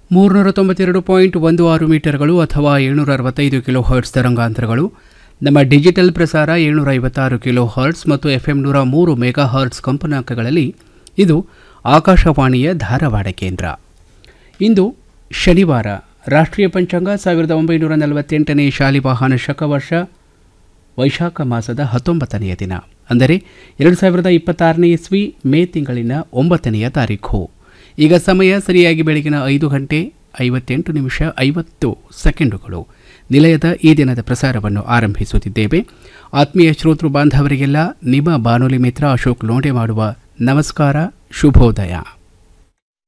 ಮೂರುನೂರ ತೊಂಬತ್ತೆರಡು ಪಾಯಿಂಟ್ ಒಂದು ಆರು ಮೀಟರ್ಗಳು ಅಥವಾ ಏಳ್ನೂರ ಅರವತ್ತೈದು ಕಿಲೋ ಹರ್ಟ್ಸ್ ತರಂಗಾಂತರಗಳು ನಮ್ಮ ಡಿಜಿಟಲ್ ಪ್ರಸಾರ ಏಳ್ನೂರ ಐವತ್ತಾರು ಕಿಲೋ ಹರ್ಟ್ಸ್ ಮತ್ತು ಎಫ್ ಎಂ ನೂರ ಮೂರು ಮೆಗಾ ಹರ್ಟ್ಸ್ ಕಂಪನಾಂಕಗಳಲ್ಲಿ ಇದು ಆಕಾಶವಾಣಿಯ ಧಾರವಾಡ ಕೇಂದ್ರ ಇಂದು ಶನಿವಾರ ರಾಷ್ಟ್ರೀಯ ಪಂಚಾಂಗ ಸಾವಿರದ ಒಂಬೈನೂರ ನಲವತ್ತೆಂಟನೇ ಶಾಲಿವಾಹನ ಶಕವರ್ಷ ವೈಶಾಖ ಮಾಸದ ಹತ್ತೊಂಬತ್ತನೆಯ ದಿನ ಅಂದರೆ ಎರಡು ಸಾವಿರದ ಇಪ್ಪತ್ತಾರನೇ ಇಸ್ವಿ ಮೇ ತಿಂಗಳಿನ ಒಂಬತ್ತನೆಯ ತಾರೀಖು ಈಗ ಸಮಯ ಸರಿಯಾಗಿ ಬೆಳಗಿನ ಐದು ಗಂಟೆ ಐವತ್ತೆಂಟು ನಿಮಿಷ ಐವತ್ತು ಸೆಕೆಂಡುಗಳು ನಿಲಯದ ಈ ದಿನದ ಪ್ರಸಾರವನ್ನು ಆರಂಭಿಸುತ್ತಿದ್ದೇವೆ ಆತ್ಮೀಯ ಶ್ರೋತೃ ಬಾಂಧವರಿಗೆಲ್ಲ ನಿಮ್ಮ ಬಾನುಲಿ ಮಿತ್ರ ಅಶೋಕ್ ಲೋಂಡೆ ಮಾಡುವ ನಮಸ್ಕಾರ ಶುಭೋದಯ